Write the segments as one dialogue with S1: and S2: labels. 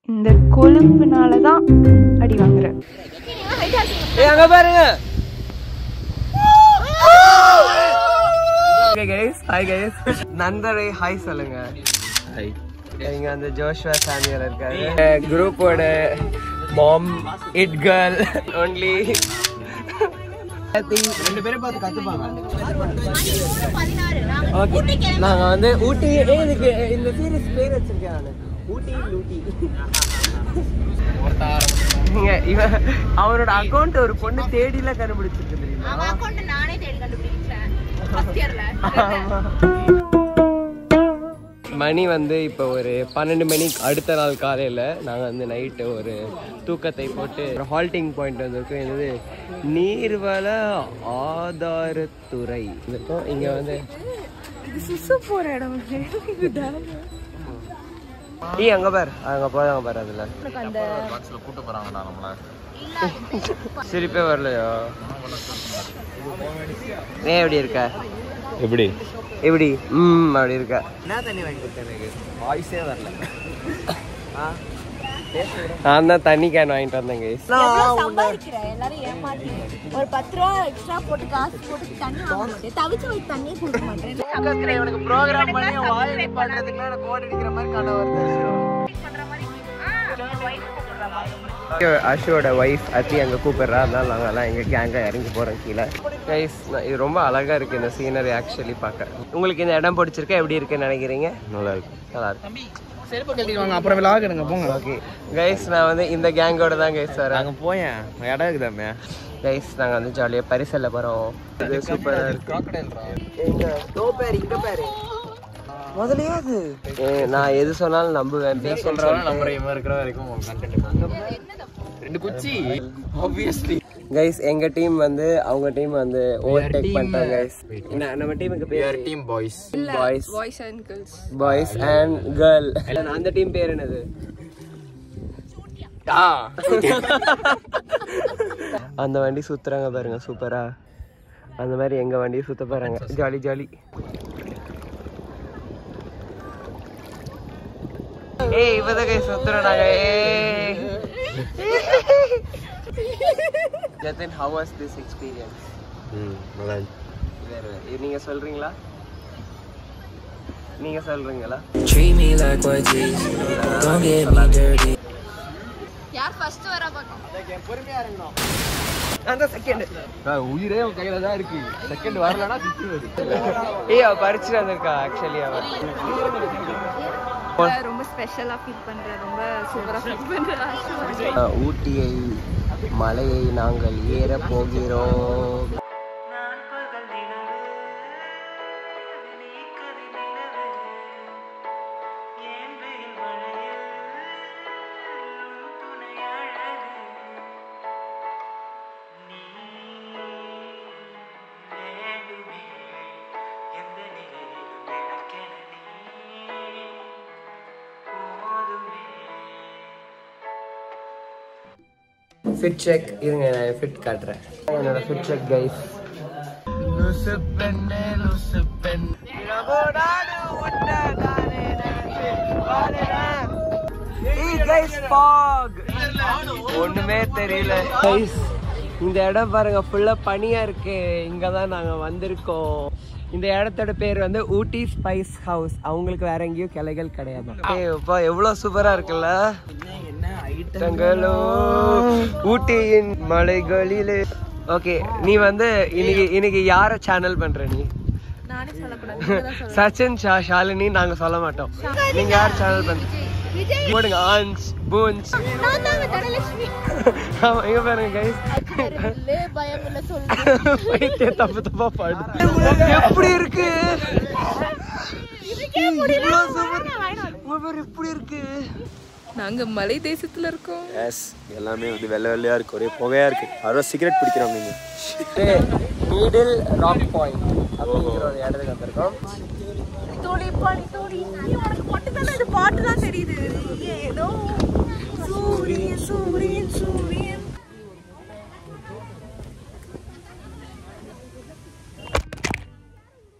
S1: இந்த கொழுப்புனால தான் அடி வாங்குறேன்
S2: ஏய் அங்க பாருங்க கைஸ் ஹாய் கைஸ் நண்பரை ஹாய் சொல்லுங்க ஹாய் இங்க அந்த ஜோஷ்வா சாமியார் இருக்காரு குரூப்போட மாம் இட் கேர்ள் ஒன்லி ரெண்டு பேரும் பார்த்து கத்துப்பாங்க ஓகே நாங்க வந்து ஊட்டி ஏய், இதுக்கு இந்த சீரிஸ் பேர் வச்சிருக்கேன் நானு ஊட்டி லூட்டி நீங்க இவன் அவரோட அக்கவுண்ட் ஒரு பொண்ணு தேடில கண்டுபிடிச்சிருக்கு தெரியுமா
S3: அவன் அக்கௌண்ட் நானே தேடி கண்டுபிடிச்சேன் ஃபர்ஸ்ட் இயர்ல
S2: ஆமா. மணி வந்து இப்போ ஒரு பன்னெண்டு மணிக்கு அடுத்த நாள் காலையில் நாங்கள் வந்து நைட்டு ஒரு தூக்கத்தை போட்டு ஒரு ஹால்ட்டிங் பாயிண்ட் வந்திருக்கோம் என்னது நீர்வள ஆதாரத்துறை இருக்கும் இங்கே வந்து
S1: இது சுசு போற இடம் இதுதான்
S2: ஏய் அங்கே பார் அங்கே போதாங்க பாரு அதில்
S3: அந்த
S2: சிரிப்பே வரலையோ ஏன் எப்படி இருக்க
S4: எப்படி
S2: எப்படி ம் அப்படி இருக்க என்ன தண்ணி வாங்கி கொடுத்தேன் எனக்கு வாய்ஸே வரல நான் தான் தண்ணி கேன் வாங்கிட்டு வந்தேன் guys.
S3: எவ்வளவு சம்பாதிக்கிற எல்லாரும் ஏமாத்தி ஒரு பத்து ரூபா எக்ஸ்ட்ரா போட்டு காசு போட்டு தண்ணி வாங்க மாட்டேன் தவிச்சு வச்சு தண்ணியே கொடுக்க மாட்டேன்
S2: இவனுக்கு ப்ரோக்ராம் பண்ணி வாய் பண்றதுக்கு நான் கோட் அடிக்கிற மாதிரி கண்ண வருது அஷுவோட ஒய்ஃப் அத்தி அங்கே கூப்பிடுறா அதனால நாங்கள் எல்லாம் எங்கள் கேங்காக இறங்கி போகிறோம் கீழே கைஸ் இது ரொம்ப அழகாக இருக்குது இந்த சீனரி ஆக்சுவலி பார்க்க உங்களுக்கு இந்த இடம் பிடிச்சிருக்கா எப்படி இருக்குன்னு நினைக்கிறீங்க
S4: நல்லா இருக்கு
S2: நல்லா இருக்கு
S5: செருப்பு கட்டிடுவாங்க அப்புறம் விளாக் எடுங்க போங்க
S2: ஓகே கைஸ் நான் வந்து இந்த கேங்கோட தான் கைஸ் வரேன்
S4: அங்க போயேன் இடம் இருக்குதாமே
S2: கைஸ் நாங்கள் வந்து ஜாலியாக பரிசல்ல போகிறோம் இது சூப்பராக இருக்கு எங்க தோ பேர் இங்க பேரு முதலையா அது ஏ, நான் எது சொன்னாலும் நம்புவேன் பேச சொல்றவன்
S4: நம்புற இவன் இருக்கிற வரைக்கும் கண்டென்ட் ரெண்டு குச்சி ஆப்வியஸ்லி
S2: கைஸ் எங்க டீம் வந்து அவங்க டீம் வந்து ஓவர்டேக் பண்ணிட்டாங்க கைஸ் நம்ம டீமுக்கு பேர்
S4: team boys
S2: boys
S1: boys and girls
S2: boys and girl அந்த டீம் பேர் என்னது அந்த வண்டி சுத்துறாங்க பாருங்க சூப்பரா அந்த மாதிரி எங்க வண்டியை சுத்த போறாங்க ஜாலி ஜாலி ஏய் இப்பதான் கை சுத்துறோம் நாங்க ஏய் ஜத்தின் how was this experience
S4: ம் நல்லா
S2: வேற வேற நீங்க சொல்றீங்களா நீங்க சொல்றீங்களா
S6: Treat me like what these. Don't get me dirty.
S3: யார் ஃபர்ஸ்ட் வர பார்க்கும்
S2: அந்த செகண்ட்
S4: உயிரே உன் கையில தான் இருக்கு செகண்ட் வரலன்னா திட்டுவது
S2: ஏய் அவ பறிச்சுட்டு வந்திருக்கா ஆக்சுவலி அவ
S1: ரொம்ப ஸ்பெஷலா ஃபீல் பண்றேன் ரொம்ப சூப்பரா ஃபீல் பண்றேன்
S2: அஹ், ஊட்டியை மலையை நாங்கள் ஏற போகிறோம் ஃபிட் செக் இருங்க நான் ஃபிட் காட்டுறேன் என்னோட ஃபிட் செக் கைஸ் ஒண்ணுமே தெரியல Guys, இந்த இடம் பாருங்க ஃபுல்லா பனியா இருக்கு இங்க தான் நாங்க வந்திருக்கோம் இந்த இடத்தோட பேர் வந்து ஊட்டி ஸ்பைஸ் ஹவுஸ் அவங்களுக்கு வேற எங்கேயும் கிளைகள் கிடையாது ஏய் அப்பா எவ்வளவு சூப்பரா இருக்குல்ல தங்களோ ஊட்டியின் மலைகளிலே ஓகே நீ வந்து இன்னைக்கு இன்னைக்கு யார சேனல் பண்ற நீ
S1: நானே சொல்லக்கூடாது
S2: சச்சின் ஷா ஷாலினி நாங்க சொல்ல மாட்டோம் நீங்க யார் சேனல் பண்றீங்க போடுங்க ஆன்ஸ் பூன்ஸ்
S3: நான் தாங்க தனலட்சுமி
S2: ஆமா இங்க பாருங்க கைஸ்
S3: இல்ல பயம் இல்ல சொல்லு
S2: பைத்திய தப்பு தப்பா பாடு எப்படி இருக்கு இவ்வளவு super. உங்க பேர் எப்படி இருக்கு
S1: நாங்க மலை தேசத்துல இருக்கோம்
S4: எஸ் எல்லாமே வந்து வெள்ளை வெள்ளையா இருக்கு ஒரே புகையா இருக்கு அறுபது சிகரெட் பிடிக்கிறோம் நீங்க
S2: நீடில் ராக் பாயிண்ட் அப்படிங்கிற ஒரு இடத்துக்கு வந்திருக்கோம்
S1: தோழி பாடி தோழி உனக்கு மட்டும் தானே இது பாட்டு தான் தெரியுது ஏதோ சூரியன் சூரியன் சூரியன்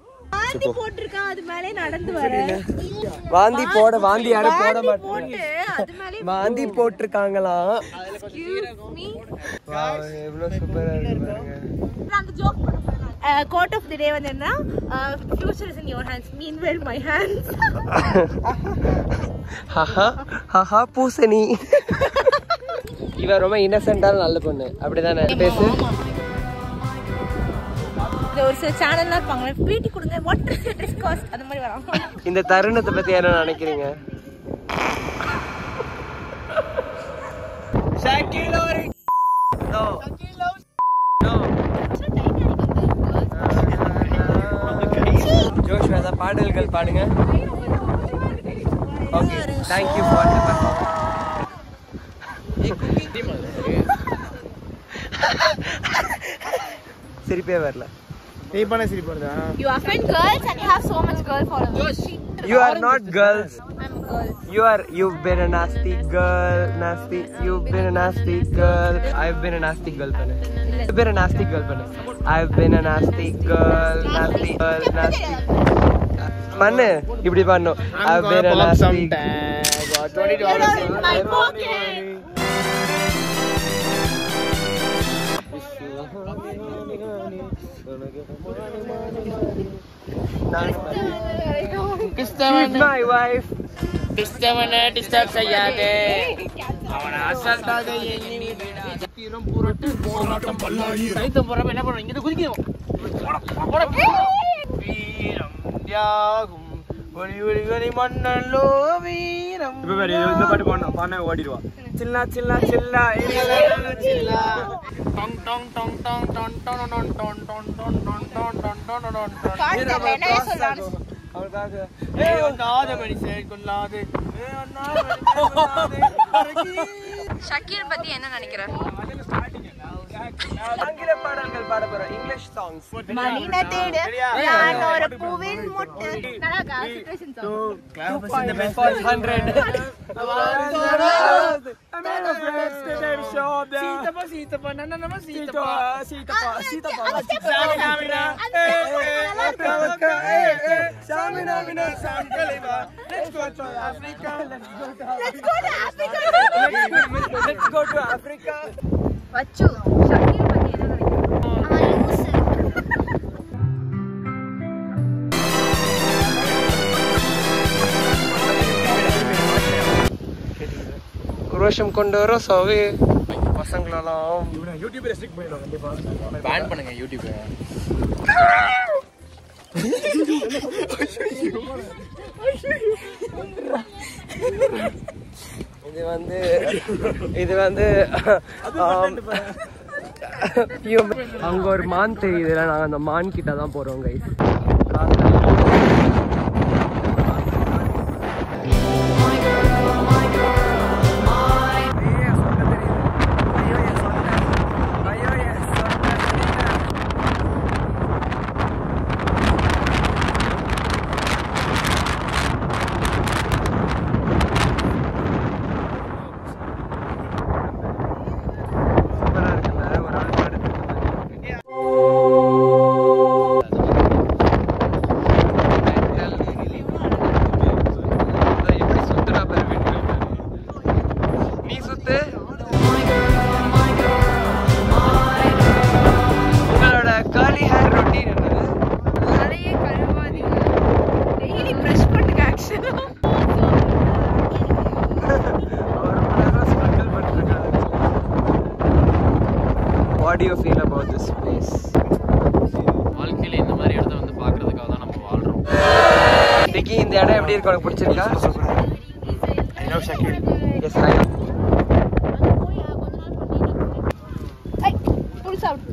S3: வாந்தி போட்டிருக்கான் அது மேலே நடந்து வர
S2: வாந்தி போட வாந்தி யாரும் போட மாட்டாங்க
S3: போட்டு அது மேலே
S2: மாந்தி போட்டிருக்காங்களாம்
S3: excuse me.
S2: Wow, எவ்வளவு சூப்பரா இருக்கு பாருங்க
S3: நான் அந்த joke quote of the day வந்து என்ன future is in your hands mean well my hands
S2: ஹஹா ஹஹா பூசணி இவ ரொம்ப இன்னசென்டான நல்ல பொண்ணு அப்படிதானே பேசு
S3: இந்த ஒரு சில சேனல்லாம் இருப்பாங்க பேட்டி கொடுங்க வாட் இஸ் ட்ரெஸ் காஸ்ட் அந்த மாதிரி வரும்
S2: இந்த தருணத்தை பத்தி என்ன நினைக்கிறீங்க ஷாக்கில் ஒரு No. No. ஜோஷ் வேதா பாடல்கள் பாடுங்க ஓகே தேங்க்யூ ஃபார் த சிரிப்பே வரல
S5: நீ பண்ண சிரிப்பு வருதா
S3: You offend girls and you have so much girl followers.
S2: You are not girls.
S3: I'm a girl.
S2: You are. You've been a nasty girl. Nasty. You've been a nasty girl. I've been a nasty girl. Panne. You've been a nasty girl. Panne. I've been a nasty girl. Nasty girl. Nasty. பண்ணு இப்படி பண்ணும் I've been a nasty.
S3: You're not in my pocket.
S2: She's my wife.
S5: டிஸ்டர்பன disturb செய்யாதே அவனை அசால்ட்டாக எண்ணி தீரம் புரட்டு போராட்டம் பல்லாயி சைத்தம் போறாம என்ன பண்ணுவோம் இங்க குதிக்கணும் போட, போட. வீரம் தியாகும் ஒளி ஒளி ஒளி மண்ணல்லோ வீரம்
S4: இந்த பாட்டு பாடினா பாடினா ஓடிடுவா
S5: சில்லா சில்லா சில்லா சில்லா டொங் டொங் டொங் டொங் டொங் டொங் டொங் டொங் டொங் டொங் டொங் டொங் டொங் டொங் டொங் டொங் டொங்
S3: காட்டுல என்னவே சொல்லணும்.
S2: அவளுக்காக
S5: ஏ ஒன்னாத மனுஷன் கொல்லாது ஏ ஒன்னாத மனுஷன் கொல்லாது அரக்கி.
S3: ஷக்கீர் பத்தி என்ன நினைக்கிற
S2: ஆங்கில பாடல்கள் பாட போறோம் இங்கிலீஷ் சாங்ஸ்
S3: மணின தேடு நான் ஒரு பூவின் மொட்டு நல்லா situation song.
S2: ஹண்ட்ரட்
S5: சீத்தப்பா சீத்தப்பா நன்னமா சீத்தப்பா
S2: சீதப்பா சீதப்பா
S3: அந்த step
S5: சாமினாமினா
S3: அந்த step நல்லா இருக்கும். Let's go to Africa.
S2: Let's go to Africa.
S3: வச்சு ஷக்கீர் பத்தி என்ன நினைக்கிற அவன் லூசு
S2: ரோஷம் கொண்டு வர சவி பசங்களெல்லாம்
S4: பேன் பண்ணுங்க யூடியூப்
S2: இது வந்து இது வந்து ஆம், you- அங்க ஒரு மான் தெரியுதுல நாங்க அந்த மான் கிட்ட தான் போறோம் கைஸ் சூப்பரா இருக்குல்ல ஒரு ஆள் படுத்துட்டு எப்படி சுத்துறா பாரு வீட்டுல. நீ சுத்து உங்களோட curly hair routine என்னது
S3: தலையே கழுவாதீங்க டெய்லி ப்ரஷ் பண்ணுங்க ஆக்சுவலா
S2: அவர் ரொம்ப நேரம் struggle பண்ணிருக்காரு. What do you feel about this place?
S4: வாழ்க்கையில இந்த மாதிரி இடத்த வந்து பாக்குறதுக்காக தான் நம்ம வாழ்றோம்
S2: விக்கி இந்த இடம் எப்படி இருக்கு உனக்கு பிடிச்சிருக்கா எஸ் ஐ
S3: புல் சாப்பிட்டு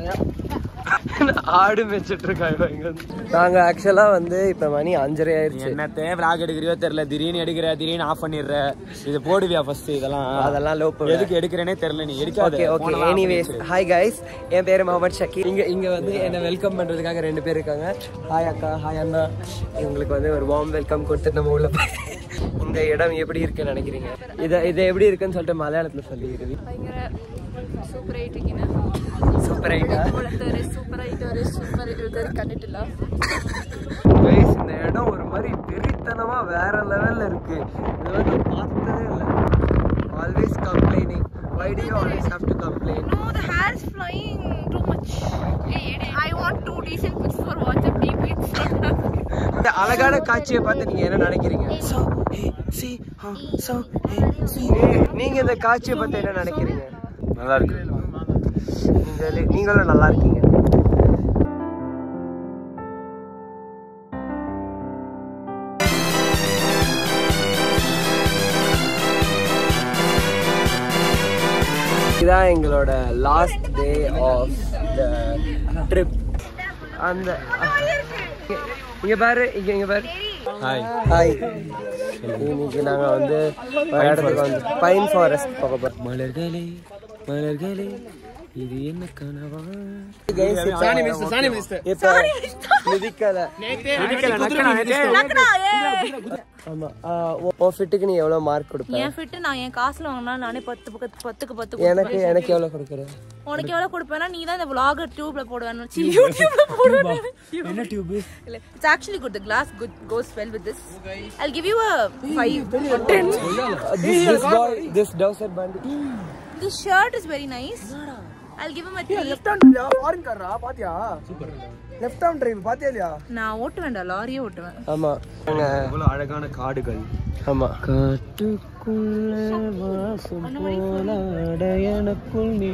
S2: ஆடு மேய்ச்சிட்டு இருக்காங்க இங்க வந்து. நாங்க ஆக்சுவலா வந்து இப்ப மணி அஞ்சரை ஆயிருச்சு
S5: என்னத்த vlog எடுக்கிறியோ தெரியல திடீர்னு எடுக்கிற திடீர்னு ஆஃப் பண்ணிடுற இது போடுவியா ஃபர்ஸ்ட் இதெல்லாம்
S2: அதெல்லாம் லோ
S5: எதுக்கு எடுக்கிறேனே தெரியல நீ எடுக்காத
S2: ஓகே ஓகே
S5: போனலாம்
S2: எனிவேஸ் ஹாய் கைஸ் என் பேரு முகமது ஷக்கீர் இங்க இங்க வந்து என்ன வெல்கம் பண்றதுக்காக ரெண்டு பேர் இருக்காங்க ஹாய் அக்கா ஹாய் அண்ணா இவங்களுக்கு வந்து ஒரு வார்ம் வெல்கம் கொடுத்து நம்ம உள்ள போய் இந்த இடம் எப்படி இருக்குன்னு நினைக்கிறீங்க இதை இது எப்படி இருக்குன்னு சொல்லிட்டு மலையாளத்துல சொல்லிடுது
S3: ഭയങ്കര സൂപ്പറായിട്ട് ഇങ്ങനെ
S2: சூப்பர் ஐட்டா
S3: ഇതുവരെ സൂപ്പറായിട്ട് ഒരു സൂപ്പർ ഇതുവരെ കണ്ടിട്ടില്ല
S2: கைஸ் இந்த இடம் ஒரு மாதிரி வெறித்தனமா வேற லெவல்ல இருக்கு இது வந்து பார்த்ததே இல்லை do you always have to complain?
S1: No, the hair is flying too much. I want two decent pics for WhatsApp DP. It's not happening.
S2: இந்த அழகான காட்சியை பார்த்து நீங்க என்ன நினைக்கிறீங்க நீ- நீங்க இந்த காட்சியை பார்த்து என்ன நினைக்கிறீங்க
S4: நல்லா இருக்கு
S2: நீங்க நீங்களும் நல்லா இருக்கீங்க இதான் எங்களோட last day of the trip அந்த இங்க பாரு இங்க இங்க பாரு
S4: ஹாய்
S2: ஹாய் இன்னைக்கு நாங்க வந்து ஒரு இடத்துக்கு வந்து பைன் ஃபாரஸ்ட் போக போறோம்
S6: மலர்களே மலர்களே இது என்ன கனவா
S2: சாணி மிஸ்டர் சாணி மிஸ்டர் இப்ப மிதிக்கல
S1: நக்கனா, ஏய்.
S2: ஆமா ஆ, உன் உன் ஃபிட்டுக்கு நீ எவ்வளவு மார்க் கொடுப்ப
S1: என் ஃபிட் நான் என் காசுல வாங்கினா நானே பத்து பக்கத்து பத்துக்கு பத்து
S2: எனக்கு எனக்கு எவ்வளவு கொடுக்குற
S1: உனக்கு எவ்வளவு கொடுப்பேனா நீ தான் இந்த vlogger டியூப்ல போடுவேன் யூடியூப்ல போடுவேன் என்ன டியூப் இல்ல it's actually good the class good goes well with this I give you a 5 or 10
S2: this this boy this dowser bandit
S1: this shirt is very nice I'll give him a 3
S2: foreign காரா பாத்தியா super left hand drive பாத்தியா இல்லையா
S1: நான் ஓட்டுவேன்டா லாரியே ஓட்டுவேன்
S2: ஆமா
S4: இவ்வளவு அழகான காடுகள்
S2: ஆமா
S6: காட்டுக்குள்ள வாசம் போலாட எனக்குள் நீ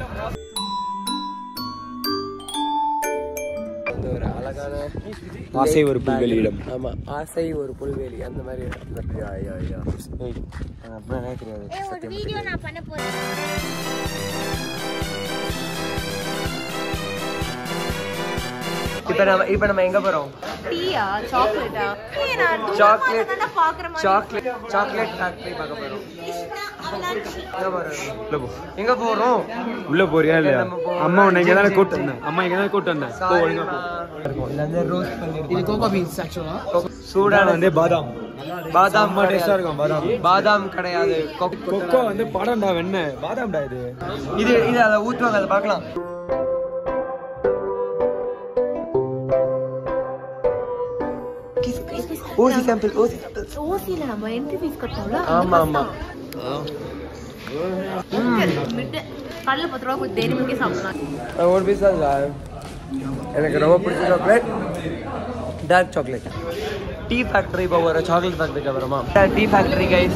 S2: இந்த ஒரு அழகான
S4: ஆசை ஒரு புல்வெளியிடம்.
S2: ஆமா ஆசை ஒரு புல்வெளி அந்த மாதிரி இடம். யா, யா, யா. ஏய், எனக்கு அப்படிலாம் தெரியாது சத்தியமா
S3: வீடியோ நான் பண்ண போறேன்
S2: இப்ப நம்ம இப்ப நம்ம எங்க போறோம்
S1: டீயா சாக்லேட்டா ஏய் நான்
S2: Chocolate.
S1: தூரமா பாக்குற மாதிரி
S2: சாக்லேட் சாக்லேட் ஃபேக்டரி பார்க்க போறோம் எங்க போறோம் எங்க போறோம்
S4: உள்ள போறியா இல்லையா
S2: நம்ம போறோம்.
S4: அம்மா உன்னை இங்க தானே கூட்டு வந்தேன் அம்மா இங்க தானே கூட்டு வந்தேன் போ, ஒழுங்கா போ.
S2: சூடான
S4: வந்து பாதாம்
S2: பாதாம்
S4: செம்ம டேஸ்டா இருக்கும் பாதாம்
S2: பாதாம் கிடையாது கொக்கோ
S4: கொக்கோ வந்து படம்டா வெண்ண பாதாம்டா இது
S2: இது இது அதை ஊத்துவாங்க அதை பார்க்கலாம் ஊசி சாம்பிள் ஊசி சாம்பிள்
S1: ஓசியில நம்ம என்ட்ரி ஃபீஸ் கட்டோம்ல
S2: ஆமா ஆமா
S1: மிட் கடல பத்து ரூபா கொடுத்து டெய்லி மில்கே சாப்பிடலாம்
S2: நான் ஒரு பீஸ் தான் இல்லை. எனக்கு ரொம்ப பிடிச்ச chocolate dark chocolate tea factory இப்போ ஒரு சாக்லேட் ஃபேக்டரிக்கு அப்புறமா டீ ஃபேக்டரி கைஸ்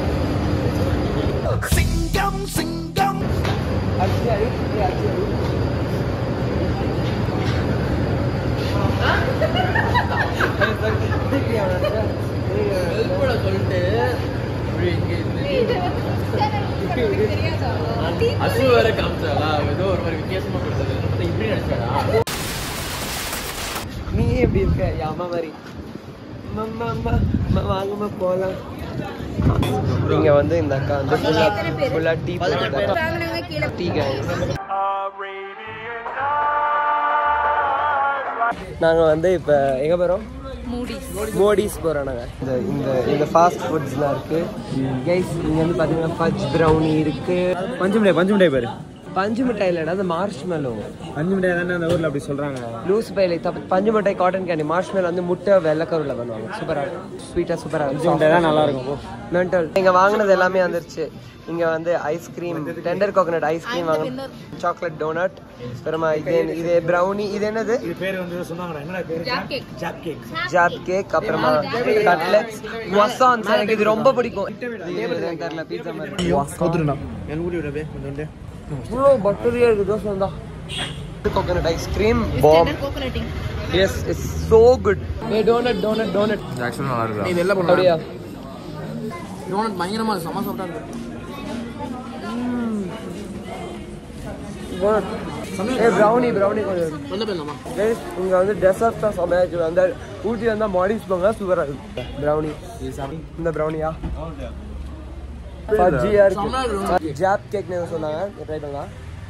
S5: அசு வேற காமிச்சாலா ஏதோ ஒரு மாதிரி வித்தியாசமா கொடுத்தது இப்படி நினைச்சாடா
S2: நீ எப்படி இருக்க என் அம்மா மாதிரி அம்மா அம்மா அம்மா வாங்கம்மா போகலாம் இங்க வந்து இந்த அக்கா வந்து ஃபுல்லா ஃபுல்லா டீ போட்டு டீ கைஸ் நாங்க வந்து இப்ப எங்க போறோம்
S1: மூடிஸ்
S2: மோடிஸ் போறோம் நாங்க இந்த இந்த இந்த ஃபாஸ்ட் ஃபுட்ஸ்லாம் இருக்கு கைஸ் இங்க வந்து பாத்தீங்கன்னா ஃபஜ் ப்ரௌனி இருக்கு
S4: பஞ்சு மிட்டாய் பஞ்சு மிட்டாய் பாரு
S2: பஞ்சு மிட்டாய் இல்லடா அந்த மார்ஷ் மெலோ
S4: பஞ்சு மிட்டாய் தானே அந்த ஊர்ல அப்படி சொல்றாங்க
S2: லூஸ் பைல தப்பு பஞ்சு மிட்டாய் காட்டன் கேண்டி மார்ஷ் மெலோ வந்து முட்டை வெள்ளக்கருவில் பண்ணுவாங்க சூப்பரா ஸ்வீட்டா சூப்பரா
S4: பஞ்சு மிட்டாய் தான் நல்லா இருக்கும் போ.
S2: மென்டல் இங்க வாங்குனது எல்லாமே வந்துருச்சு இங்க வந்து ஐஸ்கிரீம் டெண்டர் கோகனட் ஐஸ்கிரீம் வாங்க சாக்லேட் டோனட் அப்புறமா இது இது ப்ரௌனி இது என்னது
S4: இது பேர் வந்து சொன்னாங்கடா என்னடா பேரு ஜாப் கேக்
S2: ஜாப் கேக் அப்புறமா கட்லெட்ஸ் மசான்ஸ் எனக்கு இது ரொம்ப பிடிக்கும் இது தெரியல பீட்சா மாதிரி
S4: கவுத்துருண்டா என் ஊடி விடவே கொஞ்சோண்டு
S2: இவ்வளோ பட்டரியா இருக்கு தோசை வந்தா கோகனட் ஐஸ்கிரீம் பாம்
S1: கோகனட்டிங்
S2: yes it's so good a donut donut donut
S5: ஆக்சுவலா நல்லா இருக்கு
S4: இது எல்லாம்
S2: அப்படியா
S5: டோனட் பயங்கரமா இருக்கு செம சாப்பிட்டா இருக்கு
S2: ஏ ப்ரௌனி ப்ரௌனி கொஞ்சம்
S5: வந்து போயிடலாமா
S2: Guys, இங்க வந்து டெசர்ட் தான் செமையா இருக்கு அந்த ஊட்டி வந்தா மாடிஸ் போங்க சூப்பரா இருக்கு ப்ரௌனி இந்த ப்ரௌனியா பஜ்ஜியா இருக்கு ஜாப் கேக் சொன்னாங்க ட்ரை பண்ணலாம்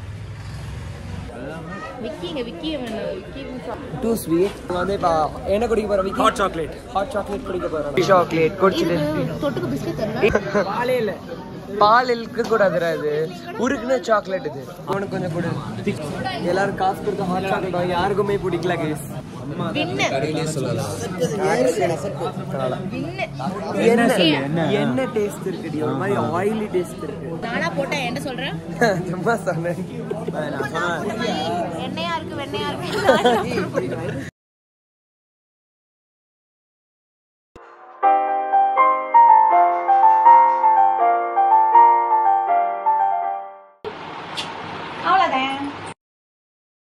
S1: விக்கிங்க விக்கி விக்கி
S2: டூ ஸ்வீட் வந்து இப்போ என்ன குடிக்க போறோம் ஹாட் சாக்லேட் ஹாட் சாக்லேட் குடிக்க போறோம் சாக்லேட் குடிச்சிட்டு
S1: தொட்டுக்கு பிஸ்கட் தரல
S2: பாலே இல்ல பால் இருக்க கூடாதுடா இது உருக்குன சாக்லேட் இது உனக்கு கொஞ்சம் கொடு எல்லாரும் காசு கொடுத்து ஹாட் சாக்லேட் வாங்கி யாருக்குமே பிடிக்கல கேஸ்
S1: வின்னு வின்னு
S2: என்ன என்ன டேஸ்ட் இருக்குடி ஒரு மாதிரி ஆயிலி டேஸ்ட் இருக்கு
S1: நானா போட்டேன் என்ன சொல்றேன்
S2: சும்மா சொன்னேன்
S1: எண்ணெயா இருக்கு வெண்ணையா இருக்கு